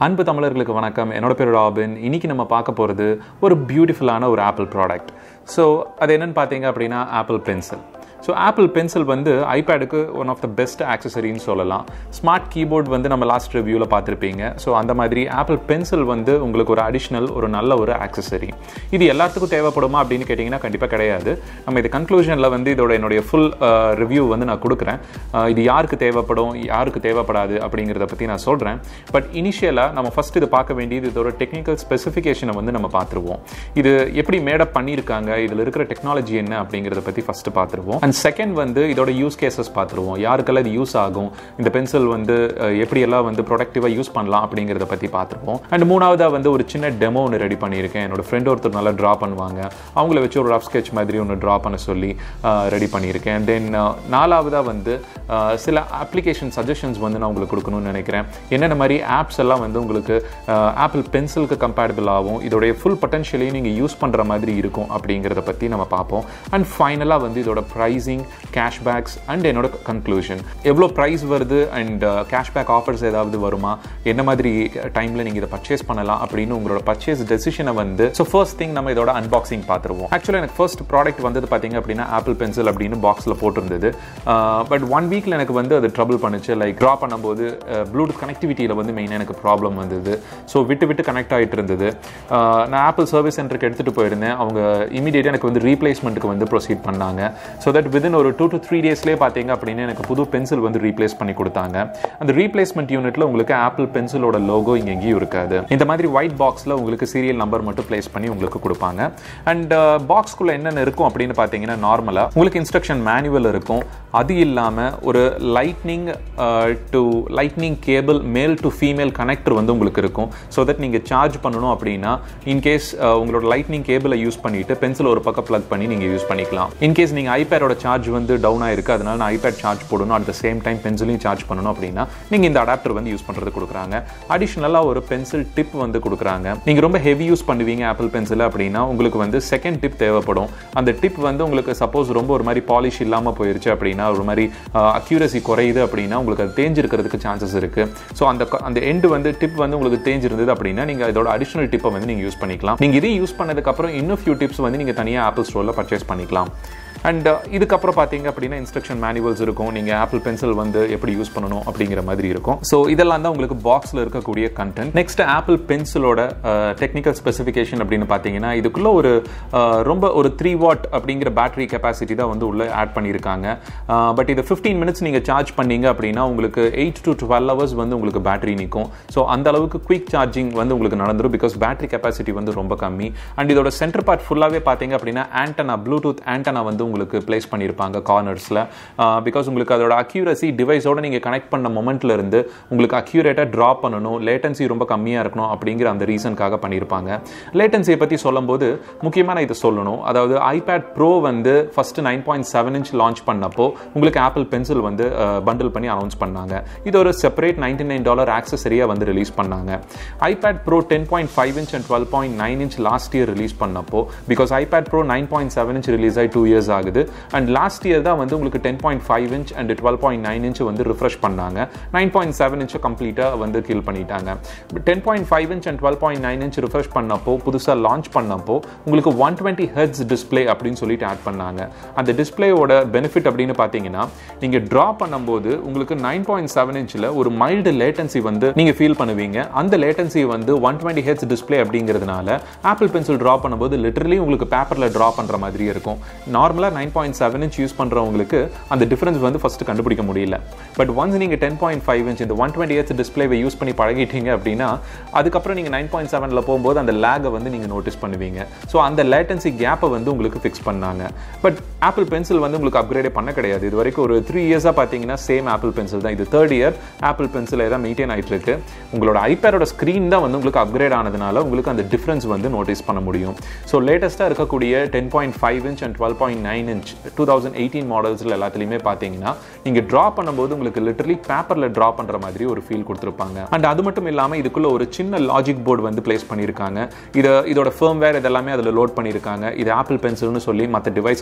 அன்பு தமிழர்களுக்கு வணக்கம் என்னோட பேர் ராபின் இன்னைக்கு நம்ம பார்க்க போகிறது ஒரு பியூட்டிஃபுல்லான ஒரு ஆப்பிள் ப்ராடக்ட் ஸோ அது என்னன்னு பார்த்தீங்க அப்படின்னா apple pencil so apple pencil வந்து ஐபேடுக்கு ஒன் ஆஃப் த பெஸ்ட் ஆக்சசரின்னு சொல்லலாம் ஸ்மார்ட் கீபோர்ட் வந்து நம்ம லாஸ்ட் ரிவ்யூவில் பார்த்துருப்பீங்க ஸோ அந்த மாதிரி ஆப்பிள் பென்சில் வந்து உங்களுக்கு ஒரு அடிஷ்னல் ஒரு நல்ல ஒரு ஆக்சசரி இது எல்லாத்துக்கும் தேவைப்படுமா அப்படின்னு கேட்டிங்கன்னா கண்டிப்பாக கிடையாது நம்ம இது கன்க்ளூஷனில் வந்து இதோட என்னுடைய ஃபுல் ரிவ்யூ வந்து நான் கொடுக்குறேன் அஹ் இது யாருக்கு தேவைப்படும் யாருக்கு தேவைப்படாது அப்படிங்கிறத பற்றி நான் சொல்கிறேன் பட் இனிஷியலாக நம்ம ஃபஸ்ட் இது பார்க்க வேண்டியது இதோட டெக்னிக்கல் ஸ்பெசிஃபிகேஷனை வந்து நம்ம பார்த்துருவோம் இது எப்படி மேடப் பண்ணியிருக்காங்க இதில் இருக்கிற டெக்னாலஜி என்ன அப்படிங்கிறத பற்றி ஃபஸ்ட்டு பார்த்துருவோம் அண்ட் செகண்ட் வந்து இதோட யூஸ் கேசஸ் பார்த்துருவோம் யாருக்கெல்லாம் இது யூஸ் ஆகும் இந்த பென்சில் வந்து அஹ், எப்படியெல்லாம் வந்து ப்ரொடக்டிவாக யூஸ் பண்ணலாம் அப்படிங்கிறத பற்றி பார்த்துருவோம் அண்ட் மூணாவதாக வந்து ஒரு சின்ன டெமோ ஒன்று ரெடி பண்ணியிருக்கேன் என்னோட ஃப்ரெண்ட் ஒருத்தர் நல்லா ட்ரா பண்ணுவாங்க அவங்கள வச்சு ஒரு ரஃப் ஸ்கெட்ச் மாதிரி ஒன்று ட்ரா பண்ண சொல்லி ரெடி பண்ணியிருக்கேன் தென் நாலாவதாக வந்து அஹ், சில அப்ளிகேஷன் சஜஷன்ஸ் வந்து நான் உங்களுக்கு கொடுக்கணும்னு நினைக்கிறேன் என்னென்ன மாதிரி ஆப்ஸ் எல்லாம் வந்து உங்களுக்கு ஆப்பிள் பென்சிலுக்கு கம்பேட்டபிள் ஆகும் இதோடைய ஃபுல் பொட்டன்ஷியலையும் நீங்கள் யூஸ் பண்ணுற மாதிரி இருக்கும் அப்படிங்கிறத பற்றி நம்ம பார்ப்போம் அண்ட் ஃபைனலாக வந்து இதோட ப்ரைஸிங் கேஷ்பேக்ஸ் அண்ட் என்னோட கன்க்ளூஷன் எவ்வளோ ப்ரைஸ் வருது அண்ட் கேஷ்பேக் ஆஃபர்ஸ் ஏதாவது வருமா என்ன மாதிரி டைமில் நீங்கள் இதை பர்ச்சேஸ் பண்ணலாம் அப்படின்னு உங்களோட பர்ச்சேஸ் டெசிஷனை வந்து ஸோ ஃபர்ஸ்ட் திங் நம்ம இதோட அன்பாக்சிங் பார்த்துருவோம் ஆக்சுவலாக எனக்கு ஃபர்ஸ்ட் ப்ராடக்ட் வந்தது பார்த்தீங்க அப்படின்னா ஆப்பிள் பென்சில் அப்படின்னு பாக்ஸில் போட்டிருந்தது பட் ஒன் வீக்கில் எனக்கு வந்து அது ட்ரபிள் பண்ணுச்சு லைக் ட்ரா பண்ணும்போது ப்ளூடூத் கனெக்டிவிட்டியில் வந்து மெயினாக எனக்கு ப்ராப்ளம் வந்தது ஸோ விட்டு விட்டு கனெக்ட் ஆகிட்டு இருந்தது அஹ் நான் ஆப்பிள் சர்வீஸ் சென்டருக்கு எடுத்துகிட்டு போயிருந்தேன் அவங்க இமீடியட்டாக எனக்கு வந்து ரீப்ளேஸ்மெண்ட்டுக்கு வந்து ப்ரொசீட் பண்ணாங்க ஸோ தட் விதின் ஒரு டூ டு த்ரீ டேஸ்லேயே பார்த்தீங்க அப்படின்னு எனக்கு புது பென்சில் வந்து ரீப்ளேஸ் பண்ணி கொடுத்தாங்க அந்த ரீப்ளேஸ்மெண்ட் யூனிட்டில் உங்களுக்கு ஆப்பிள் பென்சிலோட லோகோ இங்கே எங்கேயும் இருக்காது இந்த மாதிரி ஒயிட் பாக்ஸில் உங்களுக்கு சீரியல் நம்பர் மட்டும் ப்ளேஸ் பண்ணி உங்களுக்கு கொடுப்பாங்க அண்ட் பாக்ஸ்குள்ளே என்னென்ன இருக்கும் அப்படின்னு பார்த்தீங்கன்னா நார்மலாக உங்களுக்கு இன்ஸ்ட்ரக்ஷன் மேனுவல் இருக்கும் அது இல்லாமல் ஒரு lightning to lightning cable male to female connector வந்து உங்களுக்கு இருக்கும் ஸோ தட் நீங்கள் சார்ஜ் பண்ணணும் அப்படின்னா இன்கேஸ் உங்களோட லைட்னிங் கேபிளை யூஸ் பண்ணிட்டு பென்சில் ஒரு பக்கம் ப்ளக் பண்ணி நீங்கள் யூஸ் பண்ணிக்கலாம் இன்கேஸ் நீங்கள் ஐபேடோட சார்ஜ் வந்து டவுன் ஆயிருக்கு அதனால நான் ஐபேட் சார்ஜ் போடணும் அட் த சேம் டைம் பென்சிலையும் சார்ஜ் பண்ணணும் அப்படின்னா நீங்கள் இந்த அடாப்டர் வந்து யூஸ் பண்ணுறது கொடுக்குறாங்க அடிஷ்னலாக ஒரு பென்சில் டிப் வந்து கொடுக்குறாங்க நீங்கள் ரொம்ப ஹெவி யூஸ் பண்ணுவீங்க ஆப்பிள் பென்சில் அப்படின்னா உங்களுக்கு வந்து செகண்ட் டிப் தேவைப்படும் அந்த டிப் வந்து உங்களுக்கு சப்போஸ் ரொம்ப ஒரு மாதிரி பாலிஷ் இல்லாமல் போயிருச்சு அப்படின்னா ஒரு மாதிரி அக்யூரசி குறையுது அப்படின்னா உங்களுக்கு அது தேஞ்சிருக்கிறதுக்கு சான்சஸ் இருக்குது ஸோ அந்த க- அந்த எண்டு வந்து டிப் வந்து உங்களுக்கு தேஞ்சிருந்தது அப்படின்னா நீங்கள் இதோட அடிஷனல் டிப்பை வந்து நீங்கள் யூஸ் பண்ணிக்கலாம் நீங்கள் இதையும் யூஸ் பண்ணதுக்கப்புறம் இன்னும் ஃபியூ டிப்ஸ் வந்து நீங்கள் தனியாக ஆப்பிள் ஸ்டோரில் பர்ச்சேஸ் பண்ணிக்கலாம் அண்ட் இதுக்கப்புறம் பார்த்தீங்க அப்படின்னா இன்ஸ்ட்ரக்ஷன் மேனுவல்ஸ் இருக்கும் நீங்கள் ஆப்பிள் பென்சில் வந்து எப்படி யூஸ் பண்ணணும் அப்படிங்கிற மாதிரி இருக்கும் ஸோ இதெல்லாம் தான் உங்களுக்கு பாக்ஸில் இருக்கக்கூடிய கண்டென்ட் நெக்ஸ்ட் ஆப்பிள் பென்சிலோட டெக்னிக்கல் ஸ்பெசிஃபிகேஷன் அப்படின்னு பார்த்தீங்கன்னா இதுக்குள்ள ஒரு அஹ், ரொம்ப ஒரு த்ரீ வாட் அப்படிங்கிற பேட்டரி கெப்பாசிட்டி தான் வந்து உள்ள ஆட் பண்ணியிருக்காங்க பட் இது ஃபிஃப்டீன் மினிட்ஸ் நீங்கள் சார்ஜ் பண்ணீங்க அப்படின்னா உங்களுக்கு எயிட் டு டுவெல் ஹவர்ஸ் வந்து உங்களுக்கு பேட்டரி நிற்கும் ஸோ அந்த அளவுக்கு குயிக் சார்ஜிங் வந்து உங்களுக்கு நடந்துரும் பிகாஸ் பேட்டரி கெப்பாசிட்டி வந்து ரொம்ப கம்மி அண்ட் இதோட சென்டர் பார்ட் ஃபுல்லாகவே பார்த்தீங்க அப்படின்னா ஆண்டனா ப்ளூடூத் ஆண்டனா வந்து உங்களுக்கு பிளேஸ் பண்ணியிருப்பாங்க கார்னர்ஸில் பிகாஸ் உங்களுக்கு அதோட அக்யூரசி டிவைஸோட நீங்கள் கனெக்ட் பண்ண மொமெண்ட்ல இருந்து உங்களுக்கு அக்யூரேட்டாக ட்ரா பண்ணணும் லேட்டன்சி ரொம்ப கம்மியாக இருக்கணும் அப்படிங்கிற அந்த ரீசனுக்காக பண்ணியிருப்பாங்க லேட்டன்சியை பற்றி சொல்லும்போது முக்கியமாக நான் இதை சொல்லணும் அதாவது ஐபேட் ப்ரோ வந்து first nine point seven inch launch பண்ணப்போ உங்களுக்கு ஆப்பிள் பென்சில் வந்து பண்டில் பண்ணி அனௌன்ஸ் பண்ணாங்க இது ஒரு செப்பரேட் நைன்டி நைன் டாலர் ஆக்சசரியாக வந்து ரிலீஸ் பண்ணாங்க iPad pro ten point five inch and twelve point nine inch last year release பண்ணப்போ because iPad pro nine point seven inch release ஆகி டூ இயர்ஸ் ஆகுது அண்ட் லாஸ்ட் இயர் தான் வந்து உங்களுக்கு ten point five inch and twelve point nine inch வந்து refresh பண்ணாங்க nine point seven இன்ச்சை கம்ப்ளீட்டாக வந்து கில் பண்ணிட்டாங்க ten point five inch and twelve point nine inch refresh பண்ணப்போ புதுசாக லான்ச் பண்ணப்போ உங்களுக்கு ஒன் டுவெண்ட்டி ஹெட்ஸ் டிஸ்பிளே அப்படின்னு சொல்லிட்டு ஆட் பண்ணாங்க அந்த டிஸ்பிளேயோட பெனிஃபிட் அப்படின்னு பார்த்தீங்கன்னா நீங்கள் ட்ரா பண்ணும்போது உங்களுக்கு நைன் பாயிண்ட் செவன் இன்ச்சில் ஒரு மைல்டு லேட்டன்சி வந்து நீங்கள் ஃபீல் பண்ணுவீங்க அந்த லேட்டன்சி வந்து ஒன் டுவெண்ட்டி ஹெட்ஸ் டிஸ்பிளே அப்படிங்கிறதுனால ஆப்பிள் பென்சில் ட்ரா பண்ணும்போது லிட்டரலி உங்களுக்கு பேப்பரில் ட்ரா பண்ணுற மாதிரி இருக்கும் நார்மலாக nine point seven inch use பண்ணுறவங்களுக்கு அந்த டிஃபரன்ஸ் வந்து ஃபஸ்ட்டு கண்டுபிடிக்க முடியல பட் ஒன்ஸ் நீங்கள் டென் பாயிண்ட் ஃபைவ் இன்ச் இந்த ஒன் டுவெண்ட்டி ஹெட்ஸ் டிஸ்பிளேவை யூஸ் பண்ணி பழகிட்டீங்க அப்படின்னா அதுக்கப்புறம் நீங்கள் நைன் பாயிண்ட் செவனில் போகும்போது அந்த லேகை வந்து நீங்கள் நோட்டீஸ் பண்ணுவீங்க ஸோ அந்த லேட்டன்சி கேப்பை வந்து உங்களுக்கு ஃபிக்ஸ் பண்ணாங்க பட் ஆப்பிள் பென்சில் வந்து உங்களுக்கு அப்கிரேடே பண்ண கிடையாது இது வரைக்கும் ஒரு த்ரீ இயர்ஸாக பார்த்தீங்கன்னா சேம் ஆப்பிள் பென்சில் தான் இது தேர்ட் இயர் ஆப்பிள் பென்சில் தான் மெயின்டைன் ஆகிட்டு இருக்கு உங்களோட ஐபேடோட ஸ்க்ரீன் தான் வந்து உங்களுக்கு அப்கிரேட் ஆனதுனால உங்களுக்கு அந்த டிஃப்ரென்ஸ் வந்து நோட்டீஸ் பண்ண முடியும் ஸோ லேட்டஸ்ட்டாக இருக்கக்கூடிய ten point five inch and twelve point nine inch two thousand eighteen மாடல்ஸில் எல்லாத்துலேயுமே பார்த்தீங்கன்னா நீங்கள் ட்ரா பண்ணும்போது உங்களுக்கு லிட்டரலி பேப்பரில் ட்ரா பண்ணுற மாதிரி ஒரு ஃபீல் கொடுத்துருப்பாங்க அண்ட் அது மட்டும் இல்லாமல் இதுக்குள்ள ஒரு சின்ன லாஜிக் போர்டு வந்து பிளேஸ் பண்ணியிருக்காங்க இதை இதோட ஃபேம்வேர் இதெல்லாமே அதில் லோட் பண்ணியிருக்காங்க இது ஆப்பிள் பென்சில்னு சொல்லி மற்ற டிவைசஸ் வந்து ரெகனைஸ்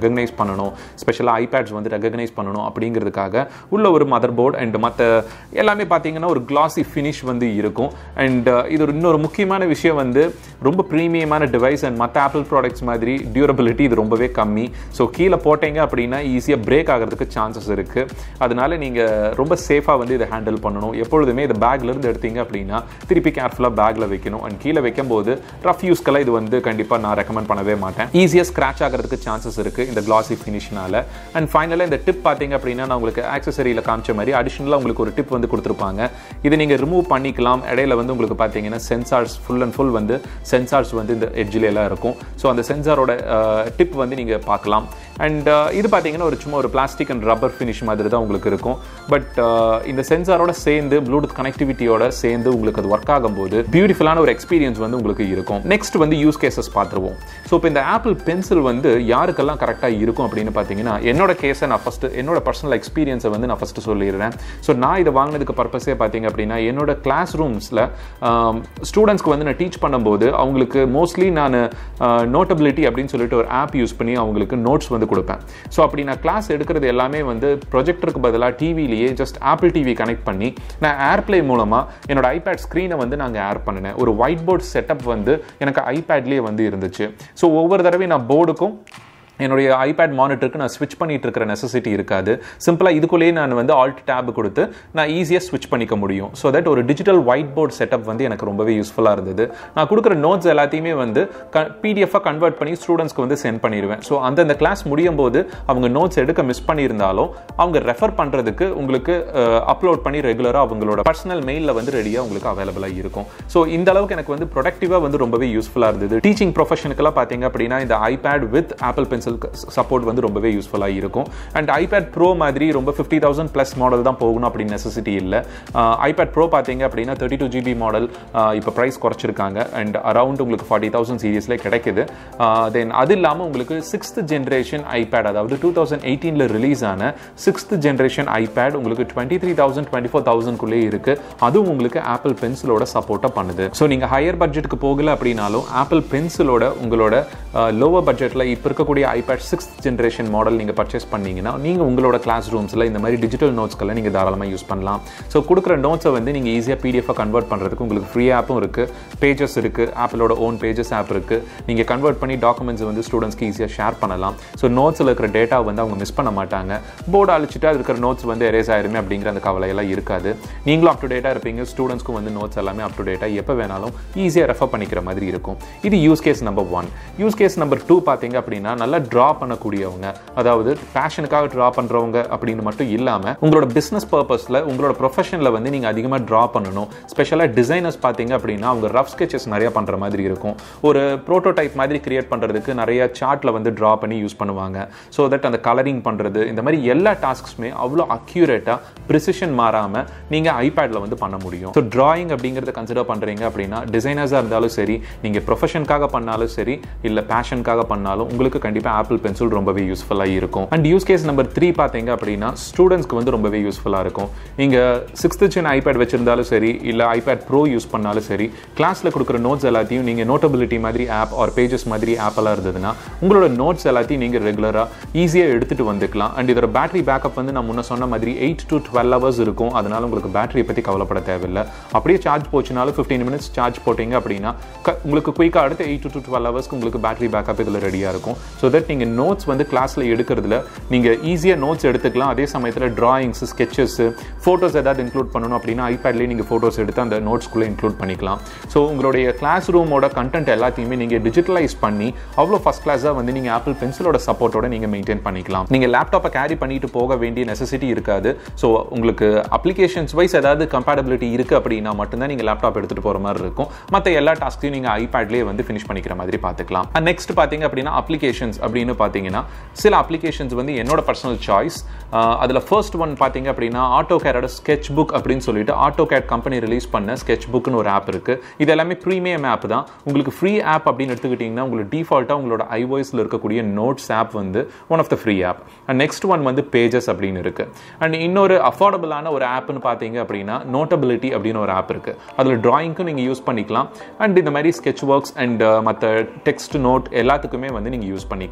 ரெகக்னைஸ் பண்ணணும் ஸ்பெஷலாக ஐபேட்ஸ் வந்து ரெகக்னைஸ் பண்ணணும் அப்படிங்கிறதுக்காக உள்ள ஒரு மதர் போர்டு அண்ட் மற்ற எல்லாமே பார்த்தீங்கன்னா ஒரு கிளாசி ஃபினிஷ் வந்து இருக்கும் அண்ட் இது ஒரு இன்னொரு முக்கியமான விஷயம் வந்து ரொம்ப ப்ரீமியமான டிவைஸ் அண்ட் மற்ற ஆப்பிள் ப்ராடக்ட்ஸ் மாதிரி டியூரபிலிட்டி இது ரொம்பவே கம்மி ஸோ கீழே போட்டீங்க அப்படின்னா ஈஸியாக பிரேக் ஆகிறதுக்கு சான்சஸ் இருக்குது அதனால நீங்கள் ரொம்ப சேஃபாக வந்து இதை ஹேண்டில் பண்ணணும் எப்பொழுதுமே இதை பேக்லேருந்து எடுத்தீங்க அப்படின்னா திருப்பி கேர்ஃபுல்லாக பேக்கில் வைக்கணும் அண்ட் கீழே வைக்கும்போது ரஃப் யூஸ்க்கெல்லாம் இது வந்து கண்டிப்பாக நான் ரெக்கமெண்ட் பண்ணவே மாட்டேன் ஈஸியாக ஸ்க்ராச் ஆகிறதுக்கு சான்சஸ் இருக்குது இந்த கிளாசி ஃபினிஷ்னால அண்ட் ஃபைனலாக இந்த டிப் பார்த்தீங்க அப்படின்னா நான் உங்களுக்கு ஆக்சசரியில் காமிச்ச மாதிரி அடிஷ்னலாக உங்களுக்கு ஒரு டிப் வந்து கொடுத்துருப்பாங்க இது நீங்கள் ரிமூவ் பண்ணிக்கலாம் இடையில வந்து உங்களுக்கு பார்த்தீங்கன்னா சென்சார்ஸ் ஃபுல் அண்ட் ஃபுல் வந்து சென்சார்ஸ் வந்து இந்த எட்ஜில் எல்லாம் இருக்கும் ஸோ அந்த சென்சாரோட டிப் வந்து நீங்கள் பார்க்கலாம் அண்ட் இது பார்த்தீங்கன்னா ஒரு சும்மா ஒரு பிளாஸ்டிக் அண்ட் ரப்பர் ஃபினிஷ் மாதிரி தான் உங்களுக்கு இருக்கும் பட் இந்த சென்சாரோட சேர்ந்து ப்ளூடூத் கனெக்டிவிட்டியோட சேர்ந்து உங்களுக்கு அது ஒர்க் ஆகும்போது பியூட்டிஃபுல்லான ஒரு எக்ஸ்பீரியன்ஸ் வந்து உங்களுக்கு இருக்கும் நெக்ஸ்ட் வந்து யூஸ் கேசஸ் பார்த்துருவோம் ஸோ இப்போ இந்த ஆப்பிள் பென்சில் வந்து யாருக்கெல்லாம் கரெக்டாக இருக்கும் அப்படின்னு பார்த்தீங்கன்னா என்னோட கேஸை நான் ஃபஸ்ட்டு என்னோட பர்சனல் எக்ஸ்பீரியன்ஸை வந்து நான் ஃபஸ்ட்டு சொல்லிடுறேன் ஸோ நான் இதை வாங்கினதுக்கு பர்பஸே பார்த்தீங்க அப்படின்னா என்னோட கிளாஸ் ரூம்ஸில் ஸ்டூடெண்ட்ஸ்க்கு வந்து நான் டீச் பண்ணும்போது அவங்களுக்கு மோஸ்ட்லி நான் நோட்டபிலிட்டி அப்படின்னு சொல்லிட்டு ஒரு ஆப் யூஸ் பண்ணி அவங்களுக்கு நோட்ஸ் வந்து கொடுப்பேன் ஸோ அப்படி நான் கிளாஸ் எடுக்கிறது எல்லாமே வந்து ப்ரொஜெக்டருக்கு பதிலாக டிவிலேயே ஜஸ்ட் ஆப்பிள் டிவி கனெக்ட் பண்ணி நான் ஏர்ப்ளே மூலமாக என்னோட ஐபேட் ஸ்க்ரீனை வந்து நாங்கள் ஏர் பண்ணினேன் ஒரு ஒயிட் போர்ட் செட்டப் வந்து எனக்கு ஐபேட்லேயே வந்து இருந்துச்சு ஸோ ஒவ்வொரு தடவையும் நான் போர்டுக்கும் என்னுடைய ஐபேட் மானிட்டருக்கு நான் ஸ்விட்ச் பண்ணிட்டு இருக்கிற நெசசிட்டி இருக்காது சிம்பிளாக இதுக்குள்ளேயே நான் வந்து ஆல்ட் டேப் கொடுத்து நான் ஈஸியாக ஸ்விட்ச் பண்ணிக்க முடியும் ஸோ தட் ஒரு டிஜிட்டல் ஒயிட் போர்ட் செட்டப் வந்து எனக்கு ரொம்பவே யூஸ்ஃபுல்லாக இருந்தது நான் கொடுக்குற நோட்ஸ் எல்லாத்தையுமே வந்து க பிடிஎஃபாக கன்வெர்ட் பண்ணி ஸ்டூடெண்ட்ஸ்க்கு வந்து சென்ட் பண்ணிடுவேன் ஸோ அந்தந்த கிளாஸ் முடியும் போது அவங்க நோட்ஸ் எடுக்க மிஸ் பண்ணியிருந்தாலும் அவங்க ரெஃபர் பண்ணுறதுக்கு உங்களுக்கு அப்லோட் பண்ணி ரெகுலராக அவங்களோட பர்சனல் மெயிலில் வந்து ரெடியாக உங்களுக்கு அவைலபிளாக இருக்கும் ஸோ இந்த அளவுக்கு எனக்கு வந்து ப்ரொடக்டிவாக வந்து ரொம்பவே யூஸ்ஃபுல்லாக இருந்தது டீச்சிங் ப்ரொஃபஷனுக்கெல்லாம் பார்த்தீங்க அப்படின்னா இந்த iPad with apple pencil pencil support வந்து ரொம்பவே யூஸ்ஃபுல்லாக இருக்கும் அண்ட் ஐபேட் ப்ரோ மாதிரி ரொம்ப ஃபிஃப்டி தௌசண்ட் ப்ளஸ் மாடல் தான் போகணும் அப்படின்னு நெசசிட்டி இல்லை ஐபேட் ப்ரோ பார்த்தீங்க அப்படின்னா தேர்ட்டி டூ ஜிபி மாடல் இப்போ ப்ரைஸ் குறைச்சிருக்காங்க அண்ட் அரௌண்ட் உங்களுக்கு ஃபார்ட்டி தௌசண்ட் சீரீஸில் கிடைக்குது தென் அது இல்லாமல் உங்களுக்கு சிக்ஸ்த் ஜென்ரேஷன் ஐபேட் அதாவது டூ தௌசண்ட் எயிட்டீனில் ரிலீஸ் ஆன சிக்ஸ்த் ஜென்ரேஷன் ஐபேட் உங்களுக்கு twenty three thousand twenty four தௌசண்ட்குள்ளே இருக்குது அதுவும் உங்களுக்கு ஆப்பிள் பென்சிலோட சப்போர்ட்டாக பண்ணுது ஸோ நீங்கள் ஹையர் பட்ஜெட்டுக்கு போகல அப்படின்னாலும் ஆப்பிள் பென்சிலோட உங்களோட லோவர் பட்ஜெட்டில் இப்போ இருக்கக்கூடிய ஐபேட் சிக்ஸ்த் ஜென்ரேஷன் மாடல் நீங்கள் பர்ச்சேஸ் பண்ணீங்கன்னா நீங்கள் உங்களோட கிளாஸ் ரூம்ஸில் இந்த மாதிரி டிஜிட்டல் நோட்ஸ்க்கெல்லாம் நீங்கள் தாராளமாக யூஸ் பண்ணலாம் ஸோ கொடுக்குற நோட்ஸை வந்து நீங்கள் ஈஸியாக பிடிஎஃபாக கன்வெர்ட் பண்ணுறதுக்கு உங்களுக்கு ஃப்ரீ ஆப்பும் இருக்குது பேஜஸ் இருக்குது ஆப்பிளோட ஓன் பேஜஸ் ஆப் இருக்குது நீங்கள் கன்வெர்ட் பண்ணி டாக்குமெண்ட்ஸ் வந்து ஸ்டூடெண்ட்ஸ்க்கு ஈஸியாக ஷேர் பண்ணலாம் ஸோ நோட்ஸில் இருக்கிற டேட்டா வந்து அவங்க மிஸ் பண்ண மாட்டாங்க போர்டு அழிச்சிட்டு அது இருக்கிற நோட்ஸ் வந்து எரேஸ் ஆயிருமே அப்படிங்கிற அந்த கவலையெல்லாம் இருக்காது நீங்களும் அப் டு டேட்டாக இருப்பீங்க ஸ்டூடெண்ட்ஸ்க்கும் வந்து நோட்ஸ் எல்லாமே அப் டு டேட்டாக எப்போ வேணாலும் ஈஸியாக ரெஃபர் பண்ணிக்கிற மாதிரி இருக்கும் இது use case number one use case number two பார்த்தீங்க அப்படின்னா நல்லா ட்ரா பண்ணக்கூடியவங்க அதாவது பேஷனுக்காக ட்ரா பண்ணுறவங்க அப்படின்னு மட்டும் இல்லாமல் உங்களோட பிஸ்னஸ் பர்பஸில் உங்களோட ப்ரொஃபஷனில் வந்து நீங்கள் அதிகமாக ட்ரா பண்ணணும் ஸ்பெஷலாக டிசைனர்ஸ் பார்த்தீங்க அப்படின்னா அவங்க ரஃப் ஸ்கெச்சஸ் நிறைய பண்ணுற மாதிரி இருக்கும் ஒரு ப்ரோட்டோடைப் மாதிரி கிரியேட் பண்ணுறதுக்கு நிறைய சார்ட்டில் வந்து ட்ரா பண்ணி யூஸ் பண்ணுவாங்க ஸோ தட் அந்த கலரிங் பண்ணுறது இந்த மாதிரி எல்லா டாஸ்க்ஸுமே அவ்வளோ அக்யூரேட்டாக ப்ரிசிஷன் மாறாமல் நீங்கள் ஐபேடில் வந்து பண்ண முடியும் ஸோ ட்ராயிங் அப்படிங்கிறத கன்சிடர் பண்ணுறீங்க அப்படின்னா டிசைனர்ஸாக இருந்தாலும் சரி நீங்கள் ப்ரொஃபஷனுக்காக பண்ணாலும் சரி இல்லை பேஷனுக்காக பண்ணாலும் உங்களுக்கு கண்டிப்பாக ஆப்பிள் பென்சில் ரொம்பவே யூஸ்ஃபுல்லாக இருக்கும் and use case number three பார்த்தீங்க அப்படின்னா ஸ்டூடெண்ட்ஸ்க்கு வந்து ரொம்பவே யூஸ்ஃபுல்லாக இருக்கும் நீங்கள் சிக்ஸ்த்து சின்ன ஐபேட் வச்சிருந்தாலும் சரி இல்லை ஐபேட் ப்ரோ யூஸ் பண்ணாலும் சரி கிளாஸில் கொடுக்குற நோட்ஸ் எல்லாத்தையும் நீங்கள் நோட்டபிலிட்டி மாதிரி ஆப் ஆர் பேஜஸ் மாதிரி ஆப்பெல்லாம் இருந்ததுன்னா உங்களோட நோட்ஸ் எல்லாத்தையும் நீங்கள் ரெகுலராக ஈஸியாக எடுத்துகிட்டு வந்துக்கலாம் அண்ட் இதோட பேட்டரி பேக்கப் வந்து நான் முன்ன சொன்ன மாதிரி எயிட் டு டுவெல் ஹவர்ஸ் இருக்கும் அதனால உங்களுக்கு பேட்டரியை பற்றி கவலைப்பட தேவையில்லை அப்படியே சார்ஜ் போச்சுனாலும் ஃபிஃப்டீன் மினிட்ஸ் சார்ஜ் போட்டிங்க அப்படின்னா உங்களுக்கு குயிக்காக அடுத்து எயிட் டு டுவெல் ஹவர்ஸ்க்கு உங்களுக்கு பேட்டரி பேக்கப் இதில் ரெடியாக இருக்கும் ஸோ தட் நீங்கள் நோட்ஸ் வந்து கிளாஸில் எடுக்கிறதுல நீங்கள் ஈஸியாக நோட்ஸ் எடுத்துக்கலாம் அதே சமயத்தில் ட்ராயிங்ஸ் ஸ்கெச்சஸ் ஃபோட்டோஸ் ஏதாவது இன்க்ளூட் பண்ணணும் அப்படின்னா ஐபேட்லேயே நீங்கள் ஃபோட்டோஸ் எடுத்து அந்த நோட்ஸ்குள்ளே இன்க்ளூட் பண்ணிக்கலாம் ஸோ உங்களுடைய கிளாஸ் ரூமோட கண்டென்ட் எல்லாத்தையுமே நீங்கள் டிஜிட்டலைஸ் பண்ணி அவ்வளோ ஃபஸ்ட் கிளாஸாக வந்து நீங்கள் ஆப்பிள் பென்சிலோட சப்போர்ட்டோட நீங்கள் மெயின்டைன் பண்ணிக்கலாம் நீங்கள் லேப்டாப்பை கேரி பண்ணிட்டு போக வேண்டிய நெசசிட்டி இருக்காது ஸோ உங்களுக்கு அப்ளிகேஷன்ஸ் வைஸ் ஏதாவது கம்பேட்டபிலிட்டி இருக்குது அப்படின்னா மட்டும்தான் நீங்கள் லேப்டாப் எடுத்துகிட்டு போகிற மாதிரி இருக்கும் மற்ற எல்லா டாஸ்க்கையும் நீங்கள் ஐபேட்லேயே வந்து ஃபினிஷ் பண்ணிக்கிற மாதிரி பார்த்துக்கலாம் நெக்ஸ்ட் பார்த்தீங்க அப்படின்னா அப்ளிகேஷன்ஸ் அப்படின்னு பார்த்தீங்கன்னா சில அப்ளிகேஷன்ஸ் வந்து என்னோட பர்சனல் சாய்ஸ் அதில் ஃபர்ஸ்ட் ஒன் பார்த்தீங்க அப்படின்னா ஆட்டோ கேரோட ஸ்கெச் புக் அப்படின்னு சொல்லிட்டு ஆட்டோ கேட் கம்பெனி ரிலீஸ் பண்ண ஸ்கெச் புக்னு ஒரு ஆப் இருக்குது இது எல்லாமே ப்ரீமியம் ஆப் தான் உங்களுக்கு ஃப்ரீ ஆப் அப்படின்னு எடுத்துக்கிட்டிங்கன்னா உங்களுக்கு டிஃபால்ட்டாக உங்களோட ஐவாய்ஸில் இருக்கக்கூடிய நோட்ஸ் ஆப் வந்து one of the free app and next one வந்து பேஜஸ் அப்படின்னு இருக்குது அண்ட் இன்னொரு அஃபோர்டபுளான ஒரு ஆப்னு பார்த்தீங்க அப்படின்னா நோட்டபிலிட்டி அப்படின்னு ஒரு ஆப் இருக்குது அதில் ட்ராயிங்க்கும் நீங்கள் யூஸ் பண்ணிக்கலாம் அண்ட் இந்த மாதிரி ஸ்கெச் ஒர்க்ஸ் அண்ட் மற்ற டெக்ஸ்ட் நோட் எல்லாத்துக்குமே வந்து நீங்கள் யூஸ் பண்ணிக்கலாம்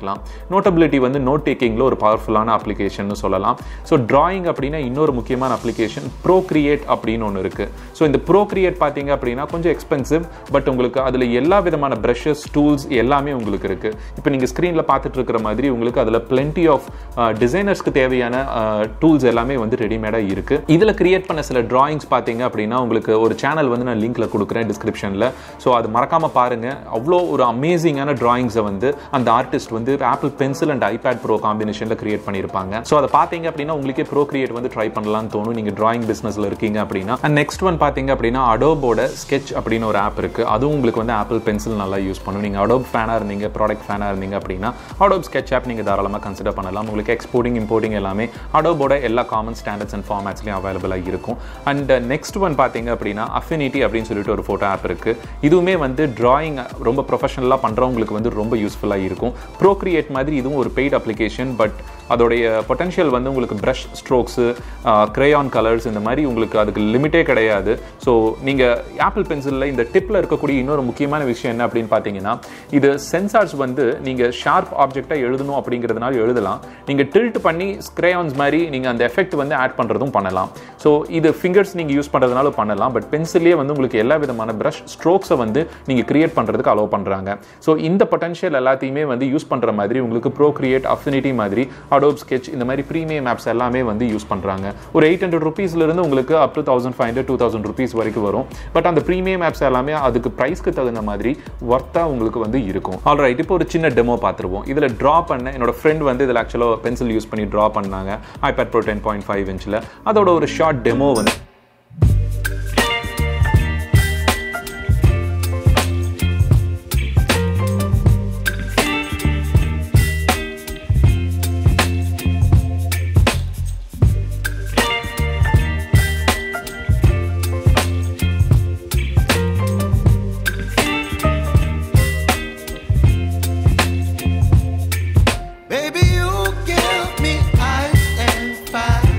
பண்ணிக்கலாம் நோட்டபிலிட்டி வந்து நோட் டேக்கிங்கில் ஒரு பவர்ஃபுல்லான அப்ளிகேஷன் சொல்லலாம் ஸோ டிராயிங் அப்படின்னா இன்னொரு முக்கியமான அப்ளிகேஷன் ப்ரோ கிரியேட் அப்படின்னு ஒன்று இருக்குது ஸோ இந்த ப்ரோ கிரியேட் பார்த்தீங்க அப்படின்னா கொஞ்சம் எக்ஸ்பென்சிவ் பட் உங்களுக்கு அதில் எல்லா விதமான ப்ரஷஸ் டூல்ஸ் எல்லாமே உங்களுக்கு இருக்குது இப்போ நீங்கள் ஸ்க்ரீனில் பார்த்துட்டு இருக்கிற மாதிரி உங்களுக்கு அதில் பிளென்டி ஆஃப் டிசைனர்ஸ்க்கு தேவையான டூல்ஸ் எல்லாமே வந்து ரெடிமேடாக இருக்குது இதில் கிரியேட் பண்ண சில டிராயிங்ஸ் பார்த்தீங்க அப்படின்னா உங்களுக்கு ஒரு சேனல் வந்து நான் லிங்க்ல கொடுக்குறேன் டிஸ்கிரிப்ஷனில் ஸோ அது மறக்காமல் பாருங்கள் அவ்வளோ ஒரு அமேசிங்கான டிராயிங்ஸை வந்து அந்த ஆர்டிஸ்ட் வந்து apple pencil and iPad pro காம்பினேஷனில் கிரியேட் பண்ணியிருப்பாங்க ஸோ அதை பார்த்தீங்க அப்படின்னா உங்களுக்கே ப்ரோ கிரியேட் வந்து ட்ரை பண்ணலாம்னு தோணும் நீங்கள் டிராயிங் பிஸ்னஸில் இருக்கீங்க அப்படின்னா அண்ட் நெக்ஸ்ட் ஒன் பார்த்தீங்க அப்படின்னா அடோபோட ஸ்கெச் அப்படின்னு ஒரு ஆப் இருக்குது அதுவும் உங்களுக்கு வந்து ஆப்பிள் பென்சில் நல்லா யூஸ் பண்ணும் நீங்கள் அடோப் ஃபேனாக இருந்தீங்க ப்ராடக்ட் ஃபேனாக இருந்தீங்க அப்படின்னா அடோப் ஸ்கெச் ஆப் நீங்கள் தாராளமாக கன்சிடர் பண்ணலாம் உங்களுக்கு எக்ஸ்போர்ட்டிங் இம்போர்ட்டிங் எல்லாமே அடோபோட எல்லா காமன் ஸ்டாண்டர்ட்ஸ் அண்ட் ஃபார்மேட்ஸ்லையும் அவைலபிளாக இருக்கும் அண்ட் நெக்ஸ்ட் ஒன் பார்த்தீங்க அப்படின்னா அஃபினிட்டி அப்படின்னு சொல்லிட்டு ஒரு ஃபோட்டோ ஆப் இருக்குது இதுவுமே வந்து டிராயிங் ரொம்ப ப்ரொஃபஷனலாக பண்ணுறவங்களுக்கு வந்து ரொம்ப யூஸ்ஃபுல்லாக இருக்கும் ப்ரோக்ரியேட் மாதிரி இதுவும் ஒரு பெய்ட் அப்ளிகேஷன் பட் அதோடைய பொட்டன்ஷியல் வந்து உங்களுக்கு ப்ரஷ் ஸ்ட்ரோக்ஸு க்ரேயான் கலர்ஸ் இந்த மாதிரி உங்களுக்கு அதுக்கு லிமிட்டே கிடையாது ஸோ நீங்கள் ஆப்பிள் பென்சிலில் இந்த டிப்பில் இருக்கக்கூடிய இன்னொரு முக்கியமான விஷயம் என்ன அப்படின்னு பார்த்தீங்கன்னா இது சென்சார்ஸ் வந்து நீங்கள் ஷார்ப் ஆப்ஜெக்டாக எழுதணும் அப்படிங்கிறதுனால எழுதலாம் நீங்கள் டில்ட் பண்ணி ஸ்க்ரேயான்ஸ் மாதிரி நீங்கள் அந்த எஃபெக்ட் வந்து ஆட் பண்ணுறதும் பண்ணலாம் ஸோ இது ஃபிங்கர்ஸ் நீங்கள் யூஸ் பண்ணுறதுனால பண்ணலாம் பட் பென்சிலே வந்து உங்களுக்கு எல்லா விதமான ப்ரஷ் ஸ்ட்ரோக்ஸை வந்து நீங்கள் கிரியேட் பண்ணுறதுக்கு அலோவ் பண்ணுறாங்க ஸோ இந்த பொட்டன்ஷியல் எல்லாத்தையுமே வந்து யூஸ் பண்ணுற மாதிரி உங்களுக்கு ப்ரோ கிரியேட் அஃபினிட்டி மாதிரி அடோப் ஸ்கெச் இந்த மாதிரி ப்ரீமியம் ஆப்ஸ் எல்லாமே வந்து யூஸ் பண்ணுறாங்க ஒரு எயிட் ஹண்ட்ரட் ருபீஸ்லேருந்து உங்களுக்கு up to thousand five hundred two thousand rupees வரைக்கும் வரும் பட் அந்த ப்ரீமியம் ஆப்ஸ் எல்லாமே அதுக்கு ப்ரைஸ்க்கு தகுந்த மாதிரி ஒர்த்தாக உங்களுக்கு வந்து இருக்கும் ஆல்ரைட் இப்போ ஒரு சின்ன டெமோ பார்த்துருவோம் இதில் ட்ரா பண்ண என்னோட ஃப்ரெண்ட் வந்து இதில் ஆக்சுவலாக பென்சில் யூஸ் பண்ணி ட்ரா பண்ணாங்க iPad pro ten point five இன்ச்சில் அதோட ஒரு ஷார்ட் டெமோ வந்து Baby, you give me ice and fire.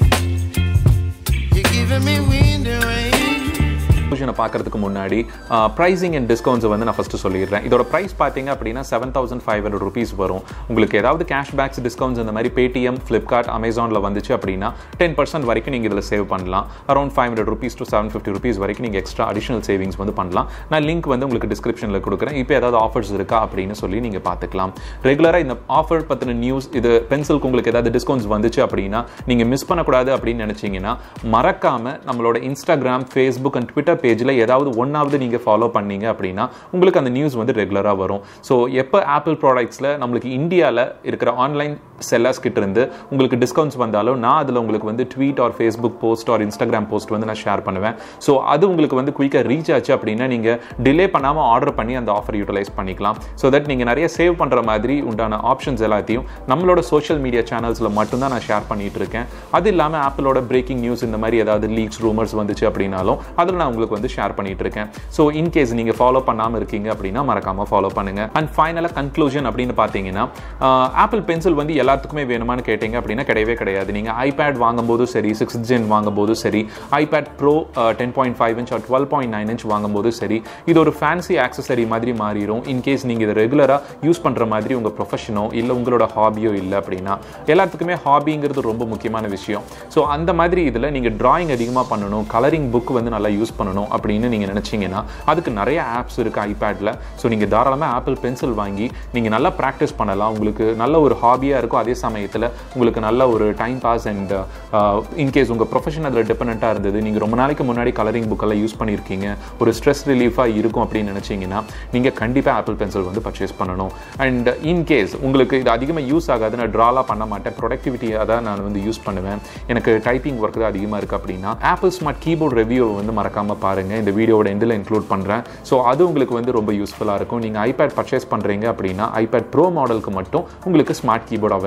You're giving me wind and rain. கன்க்ளூஷனை பார்க்கறதுக்கு முன்னாடி ப்ரைசிங் அண்ட் டிஸ்கவுண்ட்ஸை வந்து நான் ஃபஸ்ட்டு சொல்லிடுறேன் இதோட ப்ரைஸ் பார்த்தீங்க அப்படின்னா seven thousand five hundred rupees வரும் உங்களுக்கு ஏதாவது கேஷ்பேக்ஸ் டிஸ்கவுண்ட்ஸ் இந்த மாதிரி பேடிஎம் ஃப்ளிப்கார்ட் அமேசானில் வந்துச்சு அப்படின்னா டென் பர்சன்ட் வரைக்கும் நீங்கள் இதில் சேவ் பண்ணலாம் around five hundred rupees to seven fifty rupees வரைக்கும் நீங்கள் எக்ஸ்ட்ரா அடிஷனல் சேவிங்ஸ் வந்து பண்ணலாம் நான் லிங்க் வந்து உங்களுக்கு டிஸ்கிரிப்ஷனில் கொடுக்குறேன் இப்போ ஏதாவது ஆஃபர்ஸ் இருக்கா அப்படின்னு சொல்லி நீங்கள் பார்த்துக்கலாம் ரெகுலராக இந்த ஆஃபர் பற்றின நியூஸ் இது பென்சிலுக்கு உங்களுக்கு ஏதாவது டிஸ்கவுண்ட்ஸ் வந்துச்சு அப்படின்னா நீங்கள் மிஸ் பண்ணக்கூடாது அப்படின்னு நினச்சிங்கன்னா மறக்காமல் நம்மளோட இன்ஸ்டாகிராம் ஃபேஸ்புக் அண்ட் ட்விட்டர் பேஜில் ஏதாவது ஒன்றாவது நீங்கள் ஃபாலோ பண்ணீங்க அப்படின்னா உங்களுக்கு அந்த நியூஸ் வந்து ரெகுலராக வரும் ஸோ எப்போ ஆப்பிள் ப்ராடக்ட்ஸில் நம்மளுக்கு இந்தியாவில் இருக்கிற ஆன்லைன் செல்லர்ஸ் கிட்ட இருந்து உங்களுக்கு டிஸ்கவுண்ட்ஸ் வந்தாலும் நான் அதில் உங்களுக்கு வந்து tweet or Facebook post or Instagram post வந்து நான் ஷேர் பண்ணுவேன் ஸோ அது உங்களுக்கு வந்து குயிக்காக ரீச் ஆச்சு அப்படின்னா நீங்கள் டிலே பண்ணாமல் ஆர்டர் பண்ணி அந்த ஆஃபர் யூட்டிலைஸ் பண்ணிக்கலாம் ஸோ தட் நீங்கள் நிறைய சேவ் பண்ணுற மாதிரி உண்டான ஆப்ஷன்ஸ் எல்லாத்தையும் நம்மளோட சோஷியல் மீடியா சேனல்ஸில் மட்டும்தான் நான் ஷேர் பண்ணிட்டு இருக்கேன் அது இல்லாமல் ஆப்பிளோட பிரேக்கிங் நியூஸ் இந்த மாதிரி ஏதாவது லீக்ஸ் ரூமர்ஸ் வந்துச்சு அப்படின்னாலும் அதில் நான் உங்களுக்கு வந்து ஷேர் பண்ணிட்டு இருக்கேன் ஸோ இன்கேஸ் நீங்கள் ஃபாலோ பண்ணாமல் இருக்கீங்க அப்படின்னா மறக்காமல் ஃபாலோ பண்ணுங்க அண்ட் ஃபைனலாக கன்க்ளூஷன் அப்படின்னு பார்த்தீங்கன்னா ஆப்பிள் பென்சில் வந்து எல்லாத்துக்குமே வேணுமான்னு கேட்டீங்க அப்படின்னா கிடையவே கிடையாது நீங்கள் ஐபேட் வாங்கும்போதும் சரி சிக்ஸ் ஜென் வாங்கும்போதும் சரி iPad pro ten point five inch or twelve point nine inch வாங்கும்போதும் சரி இது ஒரு ஃபேன்சி ஆக்சசரி மாதிரி மாறிடும் இன்கேஸ் நீங்கள் இதை ரெகுலராக யூஸ் பண்ணுற மாதிரி உங்கள் ப்ரொஃபஷனோ இல்லை உங்களோட ஹாபியோ இல்லை அப்படின்னா எல்லாத்துக்குமே ஹாபிங்கிறது ரொம்ப முக்கியமான விஷயம் ஸோ அந்த மாதிரி இதில் நீங்கள் டிராயிங் அதிகமாக பண்ணணும் கலரிங் புக் வந்து நல்லா யூஸ் பண்ணணும் அப்படின்னு நீங்கள் நினச்சிங்கன்னா அதுக்கு நிறைய ஆப்ஸ் இருக்குது ஐபேடில் ஸோ நீங்கள் தாராளமாக ஆப்பிள் பென்சில் வாங்கி நீங்கள் நல்லா ப்ராக்டிஸ் பண்ணலாம் உங்களுக்கு நல்ல ஒரு ஹாபியாக இருக்கும் அதே சமயத்தில் உங்களுக்கு நல்ல ஒரு டைம் பாஸ் அண்ட் இன்கேஸ் உங்கள் ப்ரொஃபஷன் அதில் டிபெண்ட்டாக இருந்தது நீங்கள் ரொம்ப நாளைக்கு முன்னாடி கலரிங் புக்கெல்லாம் யூஸ் பண்ணியிருக்கீங்க ஒரு ஸ்ட்ரெஸ் ரிலீஃபாக இருக்கும் அப்படின்னு நினச்சிங்கன்னா நீங்கள் கண்டிப்பாக ஆப்பிள் பென்சில் வந்து பர்ச்சேஸ் பண்ணணும் அண்ட் இன்கேஸ் உங்களுக்கு இது அதிகமாக யூஸ் ஆகாது நான் ட்ராலாம் பண்ண மாட்டேன் ப்ரொடக்டிவிட்டியாக தான் நான் வந்து யூஸ் பண்ணுவேன் எனக்கு டைப்பிங் ஒர்க் தான் அதிகமாக இருக்குது அப்படின்னா ஆப்பிள் ஸ்மார்ட் கீபோர்ட் ரிவ்யூ வந்து மறக்காமல் பாருங்கள் இந்த வீடியோட எண்டில் இன்க்ளூட் பண்ணுறேன் ஸோ அது உங்களுக்கு வந்து ரொம்ப யூஸ்ஃபுல்லாக இருக்கும் நீங்கள் ஐபேட் பர்ச்சேஸ் பண்ணுறீங்க அப்படின்னா ஐபேட் ப்ரோ மாடலுக்கு மட்டும் உங்களுக்கு ஸ்மார்ட் கீபோர்ட் அவைலபிள்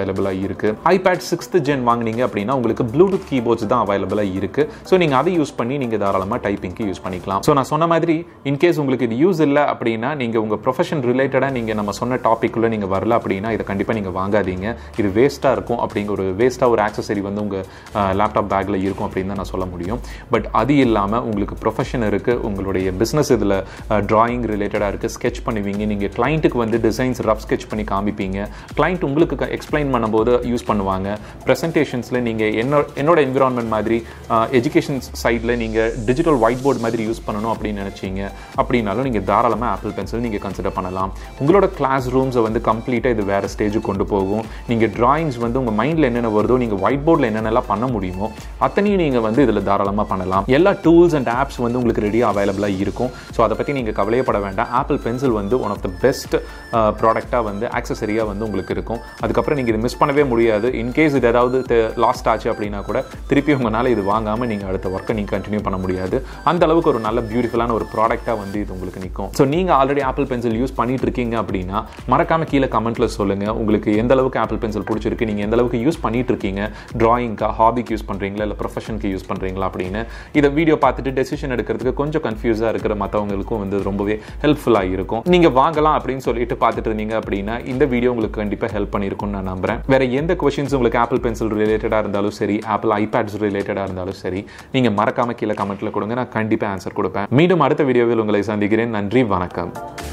அவைலபிளாக இருக்குது ஐபேட் சிக்ஸ்த் ஜென் வாங்குனீங்க அப்படின்னா உங்களுக்கு ப்ளூடூத் கீபோர்ட்ஸ் தான் அவைலபிளாக இருக்குது ஸோ நீங்கள் அதை யூஸ் பண்ணி நீங்கள் தாராளமாக டைப்பிங்க்கு யூஸ் பண்ணிக்கலாம் ஸோ நான் சொன்ன மாதிரி இன்கேஸ் உங்களுக்கு இது யூஸ் இல்லை அப்படின்னா நீங்கள் உங்கள் ப்ரொஃபஷன் ரிலேட்டடாக நீங்கள் நம்ம சொன்ன டாப்பிக்குள்ளே நீங்கள் வரல அப்படின்னா இதை கண்டிப்பாக நீங்கள் வாங்காதீங்க இது வேஸ்ட்டாக இருக்கும் அப்படிங்கிற ஒரு வேஸ்ட்டாக ஒரு ஆக்சசரி வந்து உங்கள் லேப்டாப் பேக்கில் இருக்கும் அப்படின்னு தான் நான் சொல்ல முடியும் பட் அது இல்லாமல் உங்களுக்கு ப்ரொஃபஷன் இருக்குது உங்களுடைய பிஸ்னஸ் இதில் ட்ராயிங் ரிலேட்டடாக இருக்குது ஸ்கெச் பண்ணுவீங்க நீங்கள் கிளைண்ட்டுக்கு வந்து டிசைன்ஸ் ரஃப் ஸ்கெச் பண்ணி காமிப்பீங்க கிளைண்ட் உங்களுக்கு எக்ஸ்பிளைன் பண்ணும்போது யூஸ் பண்ணுவாங்க ப்ரெசன்டேஷன்ஸில் நீங்கள் என்னோட என்னோட என்விரான்மெண்ட் மாதிரி எஜுகேஷன் சைடில் நீங்கள் டிஜிட்டல் ஒயிட் போர்டு மாதிரி யூஸ் பண்ணணும் அப்படின்னு நினச்சிங்க அப்படின்னாலும் நீங்கள் தாராளமாக ஆப்பிள் பென்சில் நீங்கள் கன்சிடர் பண்ணலாம் உங்களோட கிளாஸ் ரூம்ஸை வந்து கம்ப்ளீட்டாக இது வேறு ஸ்டேஜுக்கு கொண்டு போகும் நீங்கள் ட்ராயிங்ஸ் வந்து உங்கள் மைண்டில் என்னென்ன வருதோ நீங்கள் ஒயிட் போர்டில் என்னென்னலாம் பண்ண முடியுமோ அத்தனையும் நீங்கள் வந்து இதில் தாராளமாக பண்ணலாம் எல்லா டூல்ஸ் அண்ட் ஆப்ஸ் வந்து உங்களுக்கு ரெடியாக அவைலபிளாக இருக்கும் ஸோ அதை பற்றி நீங்கள் கவலையப்பட வேண்டாம் ஆப்பிள் பென்சில் வந்து ஒன் ஆஃப் த பெஸ்ட் ப்ராடக்டாக வந்து ஆக்சசரியாக வந்து உங்களுக்கு இருக்கும் அதுக்கப்புறம் நீங்கள் இது மிஸ் பண்ணவே முடியாது இன்கேஸ் இது ஏதாவது லாஸ்ட் ஆச்சு அப்படின்னா கூட திருப்பி உங்களால் இது வாங்காமல் நீங்கள் அடுத்த ஒர்க்கை நீங்கள் கண்டினியூ பண்ண முடியாது அந்த அளவுக்கு ஒரு நல்ல பியூட்டிஃபுல்லான ஒரு ப்ராடக்டாக வந்து இது உங்களுக்கு நிற்கும் ஸோ நீங்கள் ஆல்ரெடி ஆப்பிள் பென்சில் யூஸ் பண்ணிட்டு இருக்கீங்க அப்படின்னா மறக்காம கீழே கமெண்ட்ல சொல்லுங்க உங்களுக்கு எந்த அளவுக்கு ஆப்பிள் பென்சில் பிடிச்சிருக்கு நீங்கள் எந்த அளவுக்கு யூஸ் பண்ணிட்டு இருக்கீங்க டிராயிங்க்கா ஹாபிக்கு யூஸ் பண்ணுறீங்களா இல்லை ப்ரொஃபஷனுக்கு யூஸ் பண்ணுறீங்களா அப்படின்னு இதை வீடியோ பார்த்துட்டு டெசிஷன் எடுக்கிறதுக்கு கொஞ்சம் கன்ஃபியூஸாக இருக்கிற மற்றவங்களுக்கும் வந்து ரொம்பவே ஹெல்ப்ஃபுல்லாக இருக்கும் நீங்கள் வாங்கலாம் அப்படின்னு சொல்லிட்டு பார்த்துட்டு இருந்தீங்க அப்படின்னா இந்த வீடியோ உங்களுக்கு கண்டிப்பாக ஹெல்ப் பண்ணியிருக்கும்னு நான் நம்புறேன் வேற எந்த கொஷின்ஸ் உங்களுக்கு ஆப்பிள் பென்சில் ரிலேட்டடாக இருந்தாலும் சரி ஆப்பிள் ஐபேட்ஸ் ரிலேட்டடாக இருந்தாலும் சரி நீங்கள் மறக்காம கீழே கமெண்ட்ல கொடுங்க நான் கண்டிப்பாக ஆன்சர் கொடுப்பேன் மீண்டும் அடுத்த வீடியோவில் உங்களை சந்திக்கிறேன் நன்றி வணக்கம்